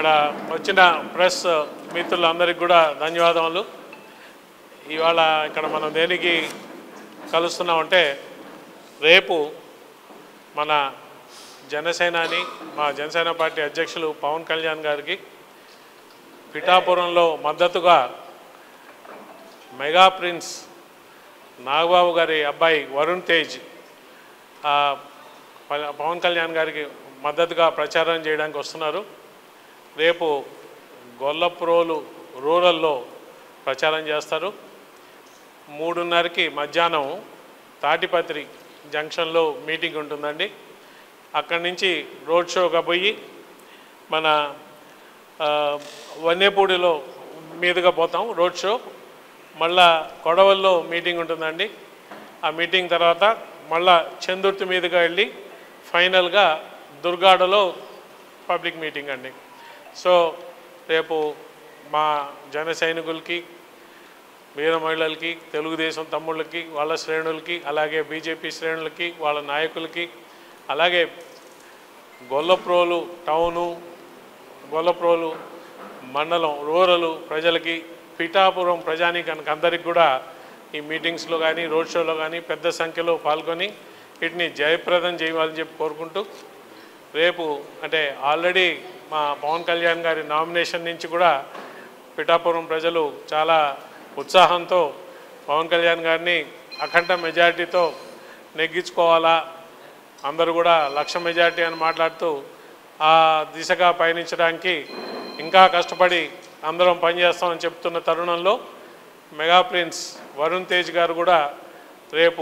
ఇక్కడ వచ్చిన ప్రెస్ మిత్రులందరికీ కూడా ధన్యవాదములు ఇవాళ ఇక్కడ మనం దేనికి కలుస్తున్నామంటే రేపు మన జనసేనాని మా జనసేన పార్టీ అధ్యక్షులు పవన్ కళ్యాణ్ గారికి పిఠాపురంలో మద్దతుగా మెగా ప్రిన్స్ నాగబాబు గారి అబ్బాయి వరుణ్ తేజ్ ఆ, ప- పవన్ కళ్యాణ్ గారికి మద్దతుగా ప్రచారం చేయడానికి వస్తున్నారు రేపు గొల్లప్రోలు రూరల్లో ప్రచారం చేస్తారు మూడున్నరకి మధ్యాహ్నం తాటిపత్రి జంక్షన్లో మీటింగ్ ఉంటుందండి అక్కడి నుంచి రోడ్ షోగా పోయి మన ఆ, వన్నేపూడిలో మీదుగా పోతాం రోడ్ షో మళ్ళా కొడవల్లో మీటింగ్ ఉంటుందండి ఆ మీటింగ్ తర్వాత మళ్ళా చందుర్తి మీదుగా వెళ్ళి ఫైనల్గా దుర్గాడలో పబ్లిక్ మీటింగ్ అండి సో రేపు మా జన సైనికులకి వీర మహిళలకి తెలుగుదేశం తమ్ముళ్ళకి వాళ్ళ శ్రేణులకి అలాగే బీజేపీ శ్రేణులకి వాళ్ళ నాయకులకి అలాగే గొల్లప్రోలు టౌను గొల్లప్రోలు మండలం రూరల్ ప్రజలకి పిఠాపురం ప్రజానీకానికి అందరికి కూడా ఈ మీటింగ్స్లో కానీ రోడ్ షోలో కానీ పెద్ద సంఖ్యలో పాల్గొని వీటిని జయప్రదం చేయాలని చెప్పి కోరుకుంటూ రేపు అంటే ఆల్రెడీ మా పవన్ కళ్యాణ్ గారి నామినేషన్ నుంచి కూడా పిఠాపురం ప్రజలు చాలా ఉత్సాహంతో పవన్ కళ్యాణ్ గారిని అఖండ మెజారిటీతో నెగ్గించుకోవాలా అందరూ కూడా లక్ష మెజారిటీ అని మాట్లాడుతూ ఆ దిశగా పయనించడానికి ఇంకా కష్టపడి అందరం పనిచేస్తామని చెప్తున్న తరుణంలో మెగా ప్రిన్స్ వరుణ్ తేజ్ గారు కూడా రేపు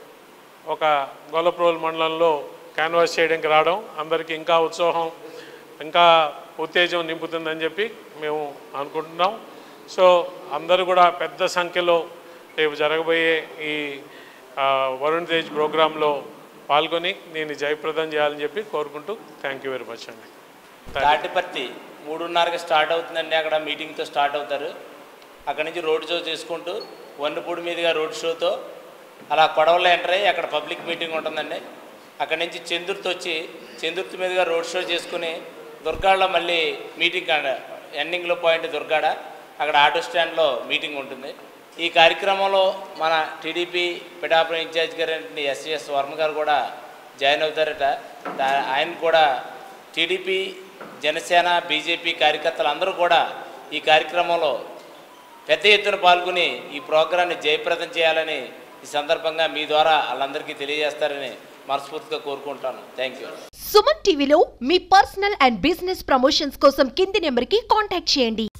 ఒక గొల్లప్రోల్ మండలంలో క్యాన్వాస్ చేయడానికి రావడం అందరికీ ఇంకా ఉత్సాహం ఇంకా ఉత్తేజం నింపుతుందని చెప్పి మేము అనుకుంటున్నాం సో అందరూ కూడా పెద్ద సంఖ్యలో రేపు జరగబోయే ఈ ఆ, వరుణ్ తేజ్ ప్రోగ్రాంలో పాల్గొని నేను జయప్రదం చేయాలని చెప్పి కోరుకుంటూ థ్యాంక్ యూ వెరీ మచ్ అండి తాటిపర్తి మూడున్నరకి స్టార్ట్ అవుతుందండి అక్కడ మీటింగ్తో స్టార్ట్ అవుతారు అక్కడ నుంచి రోడ్ షో చేసుకుంటూ వన్నపూడి మీదుగా రోడ్ షోతో అలా కొడవలో ఎంటర్ అయ్యి అక్కడ పబ్లిక్ మీటింగ్ ఉంటుందండి అక్కడ నుంచి చందుర్తి వచ్చి చందుర్తి మీదుగా రోడ్ షో చేసుకుని దుర్గాడలో మళ్ళీ మీటింగ్ ఎండింగ్లో పాయింట్ దుర్గాడ అక్కడ ఆటో స్టాండ్లో మీటింగ్ ఉంటుంది ఈ కార్యక్రమంలో మన టీడీపీ పిఠాపురం ఇన్ఛార్జ్ గారు ఎస్ఎస్ వర్మ గారు కూడా జాయిన్ అవుతారట దా- ఆయన కూడా టీడీపీ జనసేన బీజేపీ కార్యకర్తలు అందరూ కూడా ఈ కార్యక్రమంలో పెద్ద ఎత్తున పాల్గొని ఈ ప్రోగ్రాన్ని జయప్రదం చేయాలని ఈ సందర్భంగా మీ ద్వారా వాళ్ళందరికీ తెలియజేస్తారని మనస్ఫూర్తిగా కోరుకుంటాను థ్యాంక్ యూ సుమన్ టీవీలో మీ పర్సనల్ అండ్ బిజినెస్ ప్రమోషన్స్ కోసం కింది నెంబర్కి కాంటాక్ట్ చేయండి